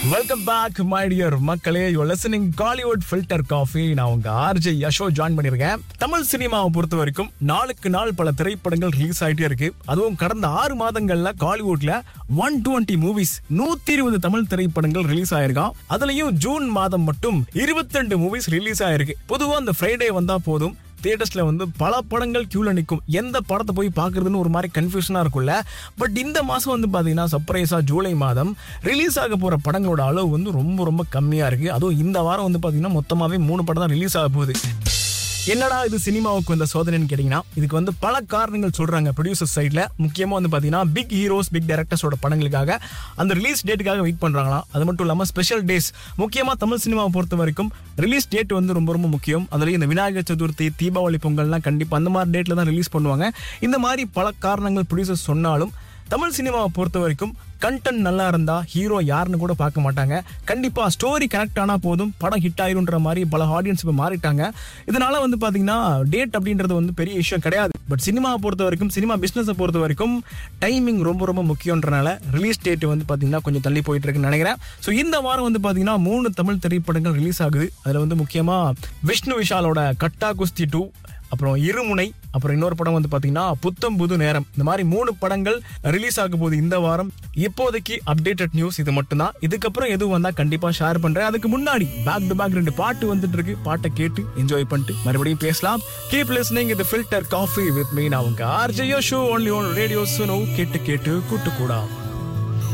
welcome back my dear மக்களே you listening Kollywood filter coffee நான் உங்க ஆர்ஜே யஷோ ஜாயின் பண்ணிருக்கேன் தமிழ் சினிமாவை பொறுத்த வரைக்கும் நாளுக்கு நாள் பல திரைப்படங்கள் ரிலீஸ் ஆயிட்டே இருக்கு அதுவும் கடந்த ஆறு மாதங்கள்ல காலிவுட்ல ஒன் டுவெண்ட்டி மூவிஸ் நூத்தி இருபது தமிழ் திரைப்படங்கள் ரிலீஸ் ஆயிருக்கான் அதுலயும் ஜூன் மாதம் மட்டும் இருபத்தி ரெண்டு மூவிஸ் ரிலீஸ் ஆயிருக்கு பொதுவா அந்த ஃப்ரைடே வந்தா போதும் தியேட்டர்ஸ்ல வந்து பல படங்கள் கியூல நிற்கும் எந்த படத்தை போய் பார்க்கறதுன்னு ஒரு மாதிரி கன்ஃபியூஷனா இருக்கும்ல பட் இந்த மாசம் வந்து பாத்தீங்கன்னா சர்ப்ரைஸா ஜூலை மாதம் ரிலீஸ் ஆக போற படங்களோட அளவு வந்து ரொம்ப ரொம்ப கம்மியா இருக்கு அதுவும் இந்த வாரம் வந்து பாத்தீங்கன்னா மொத்தமாவே மூணு படம் தான் ரிலீஸ் ஆக போகுது என்னடா இது சினிமாவுக்கு வந்த சோதனைன்னு கேட்டீங்கன்னா இதுக்கு வந்து பல காரணங்கள் சொல்றாங்க ப்ரொடியூசர் சைட்ல முக்கியமா வந்து பாத்தீங்கன்னா பிக் ஹீரோஸ் பிக் டைரக்டர்ஸோட படங்களுக்காக அந்த ரிலீஸ் டேட்டுக்காக வெயிட் பண்றாங்களாம் அது மட்டும் இல்லாம ஸ்பெஷல் டேஸ் முக்கியமா தமிழ் சினிமாவை பொறுத்த வரைக்கும் ரிலீஸ் டேட் வந்து ரொம்ப ரொம்ப முக்கியம் அதுலயும் இந்த விநாயகர் சதுர்த்தி தீபாவளி பொங்கல்லாம் கண்டிப்பா அந்த மாதிரி டேட்ல தான் ரிலீஸ் பண்ணுவாங்க இந்த மாதிரி பல காரணங்கள் ப்ரொடியூசர் சொன்னாலும் தமிழ் சினிமாவை பொறுத்த வரைக்கும் கண்டென்ட் நல்லா இருந்தா ஹீரோ யாருன்னு கூட பார்க்க மாட்டாங்க கண்டிப்பா ஸ்டோரி கனெக்ட் ஆனா போதும் படம் ஹிட் ஆயிருன்ற மாதிரி பல ஆடியன்ஸ் இப்போ மாறிட்டாங்க இதனால வந்து பாத்தீங்கன்னா டேட் அப்படின்றது வந்து பெரிய விஷயம் கிடையாது பட் சினிமாவை பொறுத்த வரைக்கும் சினிமா பிசினஸை பொறுத்த வரைக்கும் டைமிங் ரொம்ப ரொம்ப முக்கியன்றனால ரிலீஸ் டேட் வந்து பாத்தீங்கன்னா கொஞ்சம் தள்ளி போயிட்டு இருக்குன்னு நினைக்கிறேன் ஸோ இந்த வாரம் வந்து பாத்தீங்கன்னா மூணு தமிழ் திரைப்படங்கள் ரிலீஸ் ஆகுது அதுல வந்து முக்கியமா விஷ்ணு விஷாலோட கட்டா குஸ்தி டூ அப்புறம் இருமுனை அப்புறம் இன்னொரு படம் வந்து பாத்தீங்கன்னா புத்தம் புது நேரம் இந்த மாதிரி மூணு படங்கள் ரிலீஸ் ஆக போகுது இந்த வாரம் இப்போதைக்கு அப்டேட்டட் நியூஸ் இது மட்டும்தான் இதுக்கப்புறம் எதுவும் வந்தா கண்டிப்பா ஷேர் பண்றேன் அதுக்கு முன்னாடி பேக் டு பேக் ரெண்டு பாட்டு வந்துட்டு இருக்கு பாட்டை கேட்டு என்ஜாய் பண்ணிட்டு மறுபடியும் பேசலாம் கீப் லிஸ்னிங் இது ஃபில்டர் காஃபி வித் மீ நான் உங்க ஆர்ஜியோ show only one radio Suno கேட்டு கேட்டு கூட்டு கூடா